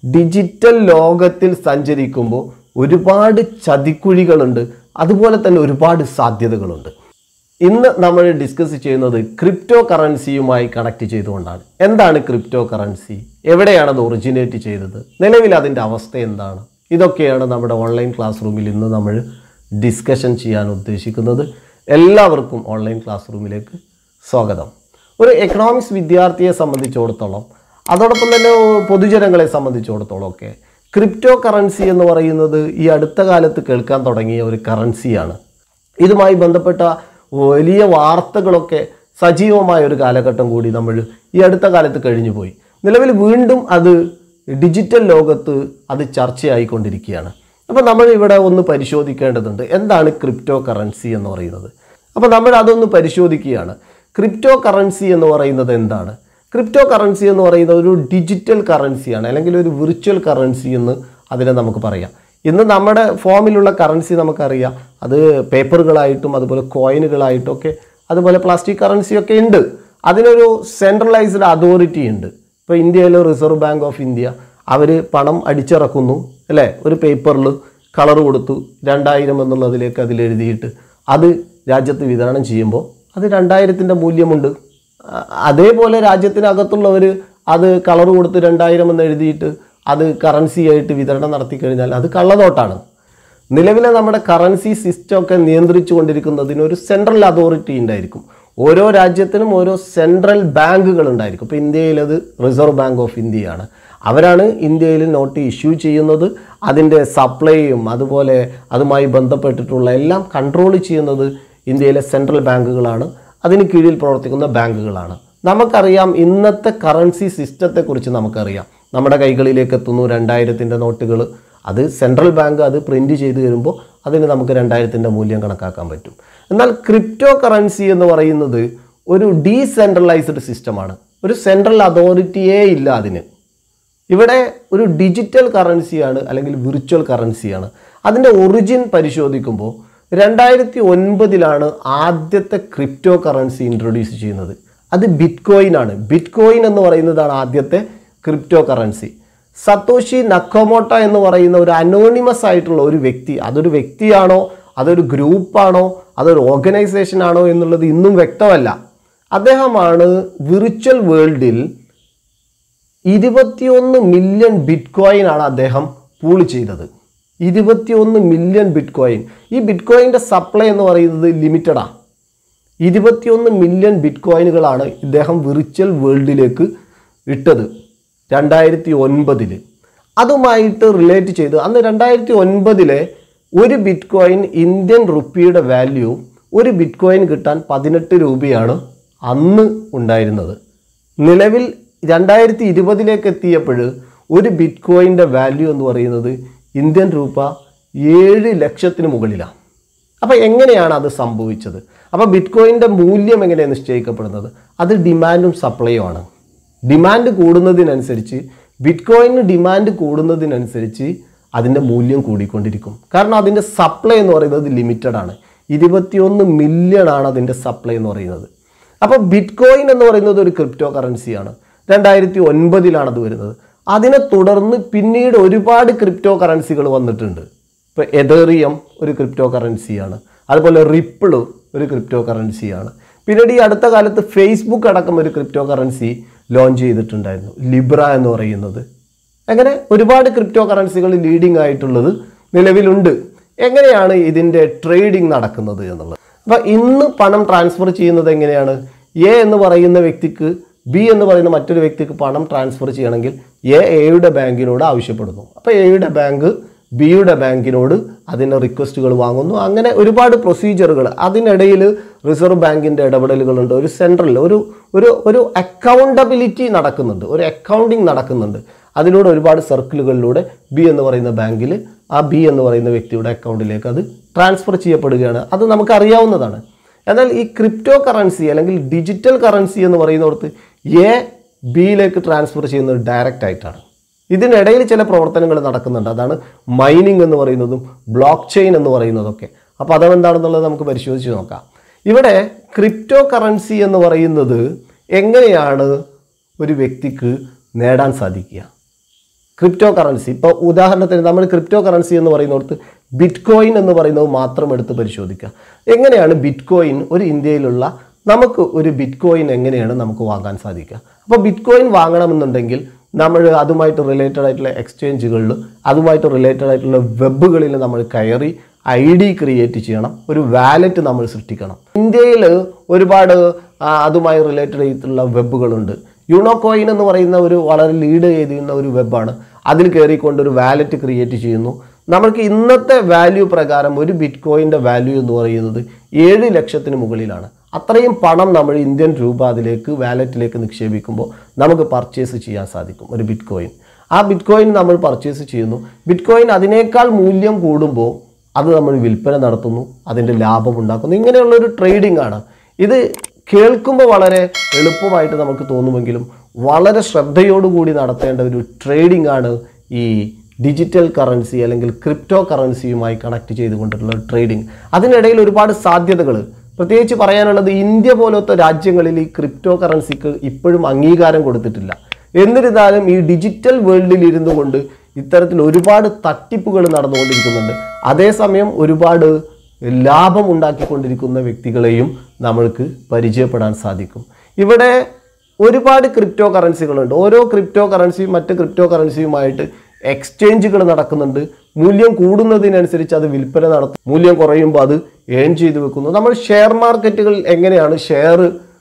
digital ലോകത്തിൽ സഞ്ചരിക്കുമ്പോൾ ഒരുപാട് ചതിക്കുഴികളുണ്ട് അതുപോലെ തന്നെ ഒരുപാട് സാധ്യതകളുണ്ട് ഇന്ന് നമ്മൾ ഡിസ്കസ് ചെയ്യുന്നത് ക്രിപ്റ്റോ കറൻസിയുമായി കണക്ട് ചെയ്തുകൊണ്ടാണ് എന്താണ് ക്രിപ്റ്റോ കറൻസി എവിടെയാണ് അത് ഒറിജിനേറ്റ് ചെയ്തത് നിലവിൽ അതിൻ്റെ അവസ്ഥ എന്താണ് ഇതൊക്കെയാണ് നമ്മുടെ ഓൺലൈൻ ക്ലാസ് റൂമിൽ ഇന്ന് നമ്മൾ ഡിസ്കഷൻ ചെയ്യാൻ ഉദ്ദേശിക്കുന്നത് എല്ലാവർക്കും ഓൺലൈൻ ക്ലാസ് റൂമിലേക്ക് സ്വാഗതം ഒരു എക്കണോമിക്സ് വിദ്യാർത്ഥിയെ സംബന്ധിച്ചിടത്തോളം അതോടൊപ്പം തന്നെ പൊതുജനങ്ങളെ സംബന്ധിച്ചിടത്തോളം ഒക്കെ ക്രിപ്റ്റോ കറൻസി എന്ന് പറയുന്നത് ഈ അടുത്ത കാലത്ത് കേൾക്കാൻ തുടങ്ങിയ ഒരു കറൻസിയാണ് ഇതുമായി ബന്ധപ്പെട്ട വലിയ വാർത്തകളൊക്കെ സജീവമായ ഒരു കാലഘട്ടം കൂടി നമ്മൾ ഈ അടുത്ത കാലത്ത് കഴിഞ്ഞു പോയി നിലവിൽ വീണ്ടും അത് ഡിജിറ്റൽ ലോകത്ത് അത് ചർച്ചയായിക്കൊണ്ടിരിക്കുകയാണ് അപ്പോൾ നമ്മൾ ഇവിടെ ഒന്ന് പരിശോധിക്കേണ്ടതുണ്ട് എന്താണ് ക്രിപ്റ്റോ കറൻസി എന്ന് പറയുന്നത് അപ്പോൾ നമ്മൾ അതൊന്ന് പരിശോധിക്കുകയാണ് ക്രിപ്റ്റോ കറൻസി എന്ന് പറയുന്നത് എന്താണ് ക്രിപ്റ്റോ കറൻസി എന്ന് പറയുന്നത് ഒരു ഡിജിറ്റൽ കറൻസിയാണ് അല്ലെങ്കിൽ ഒരു വിർച്വൽ കറൻസി എന്ന് അതിനെ നമുക്ക് പറയാം ഇന്ന് നമ്മുടെ ഫോമിലുള്ള കറൻസി നമുക്കറിയാം അത് പേപ്പറുകളായിട്ടും അതുപോലെ കോയിനുകളായിട്ടും ഒക്കെ അതുപോലെ പ്ലാസ്റ്റിക് കറൻസി ഒക്കെ ഉണ്ട് അതിനൊരു സെൻട്രലൈസ്ഡ് അതോറിറ്റി ഉണ്ട് ഇപ്പോൾ ഇന്ത്യയിലെ റിസർവ് ബാങ്ക് ഓഫ് ഇന്ത്യ അവർ പണം അടിച്ചിറക്കുന്നു അല്ലേ ഒരു പേപ്പറിൽ കളർ കൊടുത്തു രണ്ടായിരം എന്നുള്ളതിലേക്ക് അതിലെഴുതിയിട്ട് അത് രാജ്യത്ത് വിതരണം ചെയ്യുമ്പോൾ അത് രണ്ടായിരത്തിൻ്റെ മൂല്യമുണ്ട് അ- അതേപോലെ രാജ്യത്തിനകത്തുള്ളവർ അത് കളർ കൊടുത്ത് രണ്ടായിരം എന്ന് എഴുതിയിട്ട് അത് കറൻസി ആയിട്ട് വിതരണം നടത്തി കഴിഞ്ഞാൽ അത് കള്ളനോട്ടാണ് നിലവിലെ നമ്മുടെ കറൻസി സിസ്റ്റം ഒക്കെ നിയന്ത്രിച്ചു കൊണ്ടിരിക്കുന്നതിന് ഒരു സെൻട്രൽ അതോറിറ്റി ഉണ്ടായിരിക്കും ഓരോ രാജ്യത്തിനും ഓരോ സെൻട്രൽ ബാങ്കുകൾ ഉണ്ടായിരിക്കും ഇപ്പോൾ ഇന്ത്യയിൽ അത് റിസർവ് ബാങ്ക് ഓഫ് ഇന്ത്യയാണ് അവരാണ് ഇന്ത്യയിൽ നോട്ട് ഇഷ്യൂ ചെയ്യുന്നത് അതിൻ്റെ സപ്ലൈയും അതുപോലെ അതുമായി ബന്ധപ്പെട്ടിട്ടുള്ള എല്ലാം കൺട്രോൾ ചെയ്യുന്നത് ഇന്ത്യയിലെ സെൻട്രൽ ബാങ്കുകളാണ് അതിന് കീഴിൽ പ്രവർത്തിക്കുന്ന ബാങ്കുകളാണ് നമുക്കറിയാം ഇന്നത്തെ കറൻസി സിസ്റ്റത്തെക്കുറിച്ച് നമുക്കറിയാം നമ്മുടെ കൈകളിലേക്ക് എത്തുന്നു രണ്ടായിരത്തിൻ്റെ നോട്ടുകൾ അത് സെൻട്രൽ ബാങ്ക് അത് പ്രിൻ്റ് ചെയ്ത് വരുമ്പോൾ അതിന് നമുക്ക് രണ്ടായിരത്തിൻ്റെ മൂല്യം കണക്കാക്കാൻ പറ്റും എന്നാൽ ക്രിപ്റ്റോ കറൻസി എന്ന് പറയുന്നത് ഒരു ഡീസെൻട്രലൈസ്ഡ് സിസ്റ്റമാണ് ഒരു സെൻട്രൽ അതോറിറ്റിയേ ഇല്ല അതിന് ഇവിടെ ഒരു ഡിജിറ്റൽ കറൻസിയാണ് അല്ലെങ്കിൽ വിർച്വൽ കറൻസിയാണ് അതിൻ്റെ ഒറിജിൻ പരിശോധിക്കുമ്പോൾ രണ്ടായിരത്തി ഒൻപതിലാണ് ആദ്യത്തെ ക്രിപ്റ്റോ കറൻസി ഇൻട്രൊഡ്യൂസ് ചെയ്യുന്നത് അത് ബിറ്റ് കോയിൻ ആണ് ബിറ്റ് കോയിൻ എന്ന് പറയുന്നതാണ് ആദ്യത്തെ ക്രിപ്റ്റോ കറൻസി സത്തോഷി നക്കോമോട്ട എന്ന് പറയുന്ന ഒരു അനോണിമസ് ആയിട്ടുള്ള ഒരു വ്യക്തി അതൊരു വ്യക്തിയാണോ അതൊരു ഗ്രൂപ്പാണോ അതൊരു ഓർഗനൈസേഷൻ ആണോ എന്നുള്ളത് ഇന്നും വ്യക്തമല്ല അദ്ദേഹമാണ് വിർച്വൽ വേൾഡിൽ ഇരുപത്തിയൊന്ന് മില്യൺ ബിറ്റ് കോയിൻ ആണ് അദ്ദേഹം പൂൾ ചെയ്തത് ഇരുപത്തിയൊന്ന് മില്യൺ ബിറ്റ് കോയിൻ ഈ ബിറ്റ് കോയിൻ്റെ സപ്ലൈ എന്ന് പറയുന്നത് ലിമിറ്റഡാണ് ഇരുപത്തിയൊന്ന് മില്യൺ ബിറ്റ് കോയിനുകളാണ് ഇദ്ദേഹം വിർച്വൽ വേൾഡിലേക്ക് ഇട്ടത് രണ്ടായിരത്തി ഒൻപതിൽ അതുമായിട്ട് റിലേറ്റ് ചെയ്ത് അന്ന് രണ്ടായിരത്തി ഒൻപതിലെ ഒരു ബിറ്റ് കോയിൻ ഇന്ത്യൻ റുപ്പിയുടെ വാല്യൂ ഒരു ബിറ്റ് കോയിൻ കിട്ടാൻ പതിനെട്ട് രൂപയാണ് അന്ന് ഉണ്ടായിരുന്നത് നിലവിൽ രണ്ടായിരത്തി ഇരുപതിലേക്ക് എത്തിയപ്പോൾ ഒരു ബിറ്റ് കോയിൻ്റെ വാല്യൂ എന്ന് പറയുന്നത് ഇന്ത്യൻ രൂപ ഏഴ് ലക്ഷത്തിന് മുകളിലാണ് അപ്പോൾ എങ്ങനെയാണ് അത് സംഭവിച്ചത് അപ്പോൾ ബിറ്റ് കോയിൻ്റെ മൂല്യം എങ്ങനെയാണ് നിശ്ചയിക്കപ്പെടുന്നത് അത് ഡിമാൻഡും സപ്ലൈയും ആണ് ഡിമാൻഡ് കൂടുന്നതിനനുസരിച്ച് ബിറ്റ് കോയിന് ഡിമാൻഡ് കൂടുന്നതിനനുസരിച്ച് അതിൻ്റെ മൂല്യം കൂടിക്കൊണ്ടിരിക്കും കാരണം അതിൻ്റെ സപ്ലൈ എന്ന് പറയുന്നത് ലിമിറ്റഡ് ആണ് ഇരുപത്തിയൊന്ന് മില്യൺ ആണ് അതിൻ്റെ സപ്ലൈ എന്ന് പറയുന്നത് അപ്പോൾ ബിറ്റ് കോയിൻ എന്ന് പറയുന്നത് ഒരു ക്രിപ്റ്റോ കറൻസിയാണ് രണ്ടായിരത്തി ഒൻപതിലാണ് അത് വരുന്നത് അതിനെ തുടർന്ന് പിന്നീട് ഒരുപാട് ക്രിപ്റ്റോ കറൻസികൾ വന്നിട്ടുണ്ട് ഇപ്പോൾ എതേറിയം ഒരു ക്രിപ്റ്റോ കറൻസിയാണ് അതുപോലെ റിപ്പിൾ ഒരു ക്രിപ്റ്റോ കറൻസിയാണ് പിന്നീട് ഈ അടുത്ത കാലത്ത് ഫേസ്ബുക്ക് അടക്കം ഒരു ക്രിപ്റ്റോ കറൻസി ലോഞ്ച് ചെയ്തിട്ടുണ്ടായിരുന്നു ലിബ്ര എന്ന് പറയുന്നത് അങ്ങനെ ഒരുപാട് ക്രിപ്റ്റോ കറൻസികൾ ലീഡിംഗ് ആയിട്ടുള്ളത് നിലവിലുണ്ട് എങ്ങനെയാണ് ഇതിൻ്റെ ട്രേഡിംഗ് നടക്കുന്നത് എന്നുള്ളത് അപ്പോൾ ഇന്ന് പണം ട്രാൻസ്ഫർ ചെയ്യുന്നത് എങ്ങനെയാണ് എ എന്ന് പറയുന്ന വ്യക്തിക്ക് ബി എന്ന് പറയുന്ന മറ്റൊരു വ്യക്തിക്ക് പണം ട്രാൻസ്ഫർ ചെയ്യണമെങ്കിൽ എ എയുടെ ബാങ്കിനോട് ആവശ്യപ്പെടുന്നു അപ്പോൾ എയുടെ ബാങ്ക് ബിയുടെ ബാങ്കിനോട് അതിൻ്റെ റിക്വസ്റ്റുകൾ വാങ്ങുന്നു അങ്ങനെ ഒരുപാട് പ്രൊസീജിയറുകൾ അതിനിടയിൽ റിസർവ് ബാങ്കിൻ്റെ ഇടപെടലുകളുണ്ട് ഒരു സെൻട്രൽ ഒരു ഒരു ഒരു അക്കൗണ്ടബിലിറ്റി നടക്കുന്നുണ്ട് ഒരു അക്കൗണ്ടിങ് നടക്കുന്നുണ്ട് അതിലൂടെ ഒരുപാട് സർക്കിളുകളിലൂടെ ബി എന്ന് പറയുന്ന ബാങ്കിൽ ആ ബി എന്ന് പറയുന്ന വ്യക്തിയുടെ അക്കൗണ്ടിലേക്ക് അത് ട്രാൻസ്ഫർ ചെയ്യപ്പെടുകയാണ് അത് നമുക്കറിയാവുന്നതാണ് എന്നാൽ ഈ ക്രിപ്റ്റോ കറൻസി അല്ലെങ്കിൽ ഡിജിറ്റൽ കറൻസി എന്ന് പറയുന്നിടത്ത് എ ബിയിലേക്ക് ട്രാൻസ്ഫർ ചെയ്യുന്നത് ഡയറക്റ്റ് ആയിട്ടാണ് ഇതിനിടയിൽ ചില പ്രവർത്തനങ്ങൾ നടക്കുന്നുണ്ട് അതാണ് മൈനിങ് എന്ന് പറയുന്നതും ബ്ലോക്ക് ചെയിൻ എന്ന് പറയുന്നതൊക്കെ അപ്പോൾ അതെന്താണെന്നുള്ളത് നമുക്ക് പരിശോധിച്ച് നോക്കാം ഇവിടെ ക്രിപ്റ്റോ കറൻസി എന്ന് പറയുന്നത് എങ്ങനെയാണ് ഒരു വ്യക്തിക്ക് നേടാൻ സാധിക്കുക ക്രിപ്റ്റോ കറൻസി ഇപ്പോൾ ഉദാഹരണത്തിന് നമ്മൾ ക്രിപ്റ്റോ കറൻസി എന്ന് പറയുന്നിടത്ത് ബിറ്റ് കോയിൻ എന്ന് പറയുന്നത് മാത്രം എടുത്ത് പരിശോധിക്കുക എങ്ങനെയാണ് ബിറ്റ് കോയിൻ ഒരു ഇന്ത്യയിലുള്ള നമുക്ക് ഒരു ബിറ്റ് കോയിൻ എങ്ങനെയാണ് നമുക്ക് വാങ്ങാൻ സാധിക്കുക അപ്പോൾ ബിറ്റ് കോയിൻ വാങ്ങണമെന്നുണ്ടെങ്കിൽ നമ്മൾ അതുമായിട്ട് റിലേറ്റഡ് ആയിട്ടുള്ള എക്സ്ചേഞ്ചുകളിൽ അതുമായിട്ട് റിലേറ്റഡ് ആയിട്ടുള്ള വെബുകളിൽ നമ്മൾ കയറി ഐ ഡി ക്രിയേറ്റ് ചെയ്യണം ഒരു വാലറ്റ് നമ്മൾ സൃഷ്ടിക്കണം ഇന്ത്യയിൽ ഒരുപാട് ആ, അതുമായി റിലേറ്റഡ് ആയിട്ടുള്ള വെബുകളുണ്ട് യൂണോകോയിൻ എന്ന് പറയുന്ന ഒരു വളരെ ലീഡ് ചെയ്തിരുന്ന ഒരു വെബാണ് അതിൽ കയറിക്കൊണ്ട് ഒരു വാലറ്റ് ക്രിയേറ്റ് ചെയ്യുന്നു നമ്മൾക്ക് ഇന്നത്തെ വാല്യൂ പ്രകാരം ഒരു ബിറ്റ് കോയിൻ്റെ വാല്യൂ എന്ന് പറയുന്നത് ഏഴ് ലക്ഷത്തിന് മുകളിലാണ് അത്രയും പണം നമ്മൾ ഇന്ത്യൻ രൂപ അതിലേക്ക് വാലറ്റിലേക്ക് നിക്ഷേപിക്കുമ്പോൾ നമുക്ക് പർച്ചേസ് ചെയ്യാൻ സാധിക്കും ഒരു ബിറ്റ് കോയിൻ ആ ബിറ്റ് കോയിൻ നമ്മൾ പർച്ചേസ് ചെയ്യുന്നു ബിറ്റ് കോയിൻ അതിനേക്കാൾ മൂല്യം കൂടുമ്പോൾ അത് നമ്മൾ വിൽപ്പന നടത്തുന്നു അതിൻ്റെ ലാഭം ഉണ്ടാക്കുന്നു ഇങ്ങനെയുള്ള ഒരു ട്രേഡിംഗ് ആണ് ഇത് കേൾക്കുമ്പോൾ വളരെ എളുപ്പമായിട്ട് നമുക്ക് തോന്നുമെങ്കിലും വളരെ ശ്രദ്ധയോടുകൂടി നടത്തേണ്ട ഒരു ട്രേഡിംഗ് ആണ് ഈ ഡിജിറ്റൽ കറൻസി അല്ലെങ്കിൽ ക്രിപ്റ്റോ കറൻസിയുമായി കണക്ട് ചെയ്തുകൊണ്ടുള്ള ട്രേഡിംഗ് അതിനിടയിൽ ഒരുപാട് സാധ്യതകൾ പ്രത്യേകിച്ച് പറയാനുള്ളത് ഇന്ത്യ പോലത്തെ രാജ്യങ്ങളിൽ ഈ ക്രിപ്റ്റോ കറൻസിക്ക് ഇപ്പോഴും അംഗീകാരം കൊടുത്തിട്ടില്ല എന്നിരുന്നാലും ഈ ഡിജിറ്റൽ വേൾഡിൽ ഇരുന്നു കൊണ്ട് ഇത്തരത്തിൽ ഒരുപാട് തട്ടിപ്പുകൾ നടന്നുകൊണ്ടിരിക്കുന്നുണ്ട് അതേസമയം ഒരുപാട് ലാഭം ഉണ്ടാക്കിക്കൊണ്ടിരിക്കുന്ന വ്യക്തികളെയും നമ്മൾക്ക് പരിചയപ്പെടാൻ സാധിക്കും ഇവിടെ ഒരുപാട് ക്രിപ്റ്റോ കറൻസികളുണ്ട് ഓരോ ക്രിപ്റ്റോ കറൻസിയും മറ്റ് ക്രിപ്റ്റോ കറൻസിയുമായിട്ട് എക്സ്ചേഞ്ചുകൾ നടക്കുന്നുണ്ട് മൂല്യം കൂടുന്നതിനനുസരിച്ച് അത് വിൽപ്പന നടത്തും മൂല്യം കുറയുമ്പോൾ അത് ഏൺ ചെയ്ത് വെക്കുന്നു നമ്മൾ ഷെയർ മാർക്കറ്റുകൾ എങ്ങനെയാണ് ഷെയർ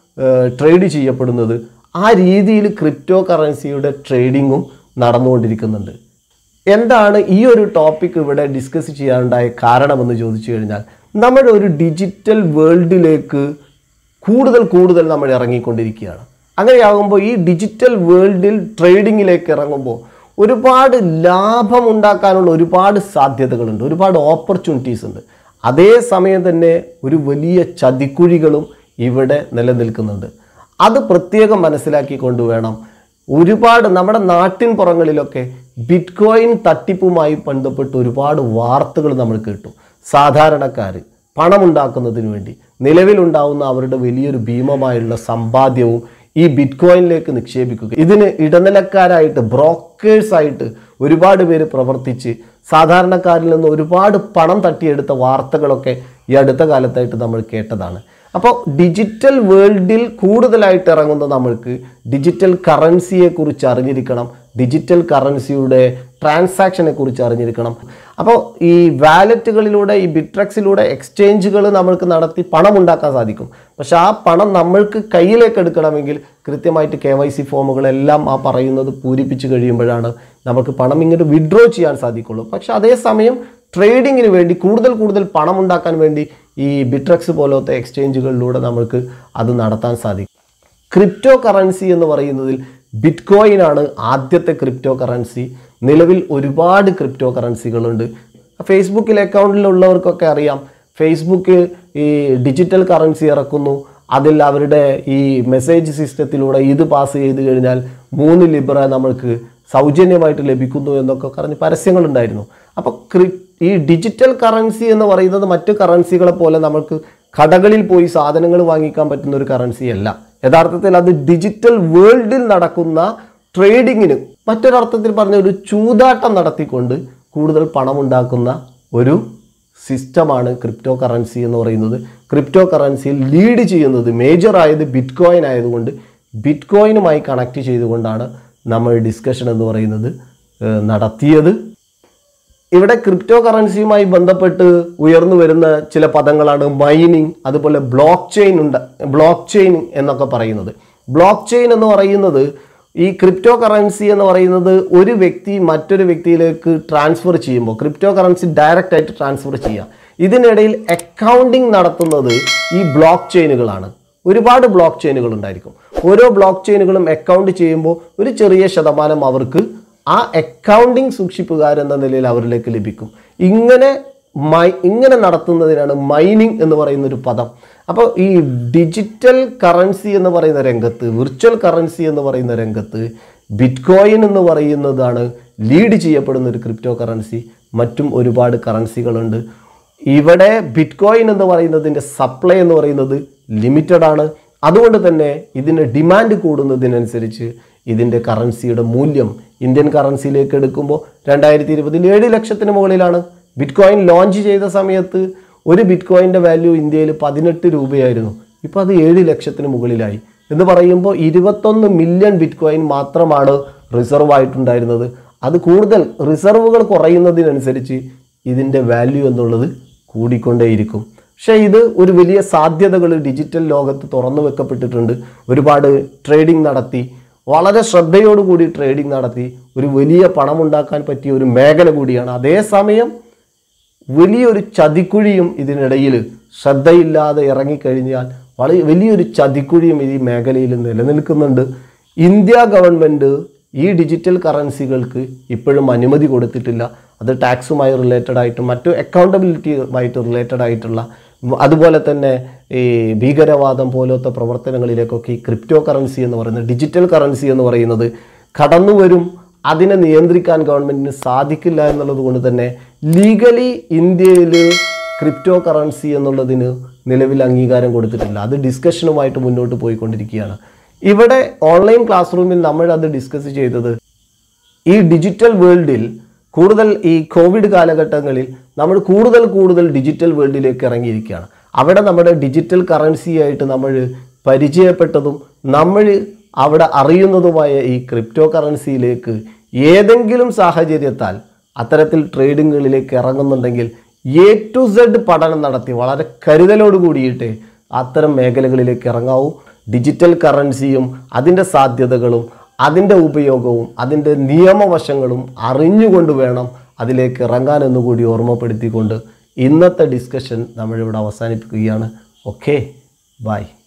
ട്രേഡ് ചെയ്യപ്പെടുന്നത് ആ രീതിയിൽ ക്രിപ്റ്റോ കറൻസിയുടെ ട്രേഡിങ്ങും നടന്നുകൊണ്ടിരിക്കുന്നുണ്ട് എന്താണ് ഈ ഒരു ടോപ്പിക് ഇവിടെ ഡിസ്കസ് ചെയ്യാനുണ്ടായ കാരണമെന്ന് ചോദിച്ചു കഴിഞ്ഞാൽ നമ്മുടെ ഒരു ഡിജിറ്റൽ വേൾഡിലേക്ക് കൂടുതൽ കൂടുതൽ നമ്മൾ ഇറങ്ങിക്കൊണ്ടിരിക്കുകയാണ് അങ്ങനെയാകുമ്പോൾ ഈ ഡിജിറ്റൽ വേൾഡിൽ ട്രേഡിങ്ങിലേക്ക് ഇറങ്ങുമ്പോൾ ഒരുപാട് ലാഭം ഉണ്ടാക്കാനുള്ള ഒരുപാട് സാധ്യതകളുണ്ട് ഒരുപാട് ഓപ്പർച്യൂണിറ്റീസ് ഉണ്ട് അതേസമയം തന്നെ ഒരു വലിയ ചതിക്കുഴികളും ഇവിടെ നിലനിൽക്കുന്നുണ്ട് അത് പ്രത്യേകം മനസ്സിലാക്കിക്കൊണ്ട് വേണം ഒരുപാട് നമ്മുടെ നാട്ടിൻ പുറങ്ങളിലൊക്കെ ബിറ്റ് കോയിൻ തട്ടിപ്പുമായി ബന്ധപ്പെട്ട് ഒരുപാട് വാർത്തകൾ നമ്മൾ കേട്ടു സാധാരണക്കാർ പണമുണ്ടാക്കുന്നതിന് വേണ്ടി നിലവിലുണ്ടാവുന്ന അവരുടെ വലിയൊരു ഭീമമായുള്ള സമ്പാദ്യവും ഈ ബിറ്റ് കോയിനിലേക്ക് നിക്ഷേപിക്കുക ഇതിന് ഇടനിലക്കാരായിട്ട് ബ്രോക്കേഴ്സായിട്ട് ഒരുപാട് പേര് പ്രവർത്തിച്ച് സാധാരണക്കാരിൽ നിന്ന് ഒരുപാട് പണം തട്ടിയെടുത്ത വാർത്തകളൊക്കെ ഈ അടുത്ത കാലത്തായിട്ട് നമ്മൾ കേട്ടതാണ് അപ്പോൾ ഡിജിറ്റൽ വേൾഡിൽ കൂടുതലായിട്ട് ഇറങ്ങുന്ന നമ്മൾക്ക് ഡിജിറ്റൽ കറൻസിയെ കുറിച്ച് അറിഞ്ഞിരിക്കണം ഡിജിറ്റൽ കറൻസിയുടെ ട്രാൻസാക്ഷനെ കുറിച്ച് അറിഞ്ഞിരിക്കണം അപ്പോൾ ഈ വാലറ്റുകളിലൂടെ ഈ ബിട്രക്സിലൂടെ എക്സ്ചേഞ്ചുകൾ നമ്മൾക്ക് നടത്തി പണം ഉണ്ടാക്കാൻ സാധിക്കും പക്ഷെ ആ പണം നമ്മൾക്ക് കയ്യിലേക്ക് എടുക്കണമെങ്കിൽ കൃത്യമായിട്ട് കെ വൈ സി ഫോമുകളെല്ലാം ആ പറയുന്നത് പൂരിപ്പിച്ച് കഴിയുമ്പോഴാണ് നമുക്ക് പണം ഇങ്ങോട്ട് വിഡ്രോ ചെയ്യാൻ സാധിക്കുള്ളൂ പക്ഷെ അതേസമയം ട്രേഡിങ്ങിന് വേണ്ടി കൂടുതൽ കൂടുതൽ പണം ഉണ്ടാക്കാൻ വേണ്ടി ഈ ബിട്രക്സ് പോലത്തെ എക്സ്ചേഞ്ചുകളിലൂടെ നമുക്ക് അത് നടത്താൻ സാധിക്കും ക്രിപ്റ്റോ കറൻസി എന്ന് പറയുന്നതിൽ ബിറ്റ് കോയിൻ ആണ് ആദ്യത്തെ ക്രിപ്റ്റോ കറൻസി നിലവിൽ ഒരുപാട് ക്രിപ്റ്റോ കറൻസികളുണ്ട് ഫേസ്ബുക്കിൽ അക്കൗണ്ടിലുള്ളവർക്കൊക്കെ അറിയാം ഫേസ്ബുക്ക് ഈ ഡിജിറ്റൽ കറൻസി ഇറക്കുന്നു അതിൽ അവരുടെ ഈ മെസ്സേജ് സിസ്റ്റത്തിലൂടെ ഇത് പാസ് ചെയ്ത് കഴിഞ്ഞാൽ മൂന്ന് ലിബറ നമ്മൾക്ക് സൗജന്യമായിട്ട് ലഭിക്കുന്നു എന്നൊക്കെ പറഞ്ഞ് പരസ്യങ്ങളുണ്ടായിരുന്നു അപ്പോൾ ക്രി ഈ ഡിജിറ്റൽ കറൻസി എന്ന് പറയുന്നത് മറ്റു കറൻസികളെ പോലെ നമുക്ക് കടകളിൽ പോയി സാധനങ്ങൾ വാങ്ങിക്കാൻ പറ്റുന്ന ഒരു കറൻസി അല്ല യഥാർത്ഥത്തിൽ അത് ഡിജിറ്റൽ വേൾഡിൽ നടക്കുന്ന ട്രേഡിങ്ങിന് മറ്റൊരർത്ഥത്തിൽ പറഞ്ഞ ഒരു ചൂതാട്ടം നടത്തിക്കൊണ്ട് കൂടുതൽ പണമുണ്ടാക്കുന്ന ഒരു സിസ്റ്റമാണ് ക്രിപ്റ്റോ കറൻസി എന്ന് പറയുന്നത് ക്രിപ്റ്റോ കറൻസിയിൽ ലീഡ് ചെയ്യുന്നത് മേജർ ആയത് ബിറ്റ് കോയിൻ ആയതുകൊണ്ട് ബിറ്റ് കോയിനുമായി കണക്ട് ചെയ്തുകൊണ്ടാണ് നമ്മൾ ഡിസ്കഷൻ എന്ന് പറയുന്നത് ഏഹ്, നടത്തിയത് ഇവിടെ ക്രിപ്റ്റോ കറൻസിയുമായി ബന്ധപ്പെട്ട് ഉയർന്നു വരുന്ന ചില പദങ്ങളാണ് മൈനിങ് അതുപോലെ ബ്ലോക്ക് ചെയിൻ ഉണ്ട് ബ്ലോക്ക് ചെയിൻ എന്നൊക്കെ പറയുന്നത് ബ്ലോക്ക് ചെയിൻ എന്ന് പറയുന്നത് ഈ ക്രിപ്റ്റോ കറൻസി എന്ന് പറയുന്നത് ഒരു വ്യക്തി മറ്റൊരു വ്യക്തിയിലേക്ക് ട്രാൻസ്ഫർ ചെയ്യുമ്പോൾ ക്രിപ്റ്റോ കറൻസി ഡയറക്റ്റ് ആയിട്ട് ട്രാൻസ്ഫർ ചെയ്യാം ഇതിനിടയിൽ അക്കൗണ്ടിങ് നടത്തുന്നത് ഈ ബ്ലോക്ക് ചെയിനുകളാണ് ഒരുപാട് ബ്ലോക്ക് ചെയിനുകൾ ഉണ്ടായിരിക്കും ഓരോ ബ്ലോക്ക് ചെയിനുകളും അക്കൗണ്ട് ചെയ്യുമ്പോൾ ഒരു ചെറിയ ശതമാനം അവർക്ക് ആ അക്കൗണ്ടിങ് സൂക്ഷിപ്പുകാരെന്ന നിലയിൽ അവരിലേക്ക് ലഭിക്കും ഇങ്ങനെ മൈ ഇങ്ങനെ നടത്തുന്നതിനാണ് മൈനിങ് എന്ന് പറയുന്ന ഒരു പദം അപ്പോൾ ഈ ഡിജിറ്റൽ കറൻസി എന്ന് പറയുന്ന രംഗത്ത് വിർച്വൽ കറൻസി എന്ന് പറയുന്ന രംഗത്ത് ബിറ്റ് കോയിൻ എന്ന് പറയുന്നതാണ് ലീഡ് ചെയ്യപ്പെടുന്ന ഒരു ക്രിപ്റ്റോ കറൻസി മറ്റും ഒരുപാട് കറൻസികളുണ്ട് ഇവിടെ ബിറ്റ് കോയിൻ എന്ന് പറയുന്നതിൻ്റെ സപ്ലൈ എന്ന് പറയുന്നത് ലിമിറ്റഡ് ആണ് അതുകൊണ്ട് തന്നെ ഇതിന് ഡിമാൻഡ് കൂടുന്നതിനനുസരിച്ച് ഇതിൻ്റെ കറൻസിയുടെ മൂല്യം ഇന്ത്യൻ കറൻസിയിലേക്ക് എടുക്കുമ്പോൾ രണ്ടായിരത്തി ഇരുപതിൽ ഏഴ് ലക്ഷത്തിന് മുകളിലാണ് ബിറ്റ് കോയിൻ ലോഞ്ച് ചെയ്ത സമയത്ത് ഒരു ബിറ്റ് കോയിൻ്റെ വാല്യൂ ഇന്ത്യയിൽ പതിനെട്ട് രൂപയായിരുന്നു ഇപ്പോൾ അത് ഏഴ് ലക്ഷത്തിന് മുകളിലായി എന്ന് പറയുമ്പോൾ ഇരുപത്തൊന്ന് മില്യൺ ബിറ്റ് കോയിൻ മാത്രമാണ് റിസർവ് ആയിട്ടുണ്ടായിരുന്നത് അത് കൂടുതൽ റിസർവുകൾ കുറയുന്നതിനനുസരിച്ച് ഇതിൻ്റെ വാല്യൂ എന്നുള്ളത് കൂടിക്കൊണ്ടേയിരിക്കും പക്ഷേ ഇത് ഒരു വലിയ സാധ്യതകൾ ഡിജിറ്റൽ ലോകത്ത് തുറന്നു വെക്കപ്പെട്ടിട്ടുണ്ട് ഒരുപാട് ട്രേഡിംഗ് നടത്തി വളരെ ശ്രദ്ധയോടുകൂടി ട്രേഡിംഗ് നടത്തി ഒരു വലിയ പണമുണ്ടാക്കാൻ പറ്റിയ ഒരു മേഖല കൂടിയാണ് അതേസമയം വലിയൊരു ചതിക്കുഴിയും ഇതിനിടയിൽ ശ്രദ്ധയില്ലാതെ ഇറങ്ങിക്കഴിഞ്ഞാൽ വളരെ വലിയൊരു ചതിക്കുഴിയും ഈ മേഖലയിൽ നിലനിൽക്കുന്നുണ്ട് ഇന്ത്യ ഗവൺമെൻറ് ഈ ഡിജിറ്റൽ കറൻസികൾക്ക് ഇപ്പോഴും അനുമതി കൊടുത്തിട്ടില്ല അത് ടാക്സുമായി റിലേറ്റഡ് ആയിട്ടും മറ്റു അക്കൗണ്ടബിലിറ്റിയുമായിട്ട് റിലേറ്റഡ് ആയിട്ടുള്ള ഉം, അതുപോലെ തന്നെ ഈ ഭീകരവാദം പോലത്തെ പ്രവർത്തനങ്ങളിലേക്കൊക്കെ ഈ ക്രിപ്റ്റോ കറൻസി എന്ന് പറയുന്നത് ഡിജിറ്റൽ കറൻസി എന്ന് പറയുന്നത് കടന്നു വരും അതിനെ നിയന്ത്രിക്കാൻ ഗവൺമെൻറ്റിന് സാധിക്കില്ല എന്നുള്ളത് കൊണ്ട് തന്നെ ലീഗലി ഇന്ത്യയിൽ ക്രിപ്റ്റോ കറൻസി എന്നുള്ളതിന് നിലവിൽ അംഗീകാരം കൊടുത്തിട്ടില്ല അത് ഡിസ്കഷനുമായിട്ട് മുന്നോട്ട് പോയിക്കൊണ്ടിരിക്കുകയാണ് ഇവിടെ ഓൺലൈൻ ക്ലാസ് റൂമിൽ നമ്മൾ അത് ഡിസ്കസ് ചെയ്തത് ഈ ഡിജിറ്റൽ വേൾഡിൽ കൂടുതൽ ഈ കോവിഡ് കാലഘട്ടങ്ങളിൽ നമ്മൾ കൂടുതൽ കൂടുതൽ ഡിജിറ്റൽ വേൾഡിലേക്ക് ഇറങ്ങിയിരിക്കുകയാണ് അവിടെ നമ്മുടെ ഡിജിറ്റൽ കറൻസിയായിട്ട് നമ്മൾ പരിചയപ്പെട്ടതും നമ്മൾ അവിടെ അറിയുന്നതുമായ ഈ ക്രിപ്റ്റോ കറൻസിയിലേക്ക് ഏതെങ്കിലും സാഹചര്യത്താൽ അത്തരത്തിൽ ട്രേഡിങ്ങുകളിലേക്ക് ഇറങ്ങുന്നുണ്ടെങ്കിൽ എ ടു സെഡ് പഠനം നടത്തി വളരെ കരുതലോട് കൂടിയിട്ട് അത്തരം മേഖലകളിലേക്ക് ഇറങ്ങാവൂ ഡിജിറ്റൽ കറൻസിയും അതിൻ്റെ സാധ്യതകളും അതിൻ്റെ ഉപയോഗവും അതിൻ്റെ നിയമവശങ്ങളും അറിഞ്ഞുകൊണ്ട് വേണം അതിലേക്ക് ഇറങ്ങാൻ എന്നുകൂടി ഓർമ്മപ്പെടുത്തിക്കൊണ്ട് ഇന്നത്തെ ഡിസ്കഷൻ നമ്മളിവിടെ അവസാനിപ്പിക്കുകയാണ് ഓക്കെ ബൈ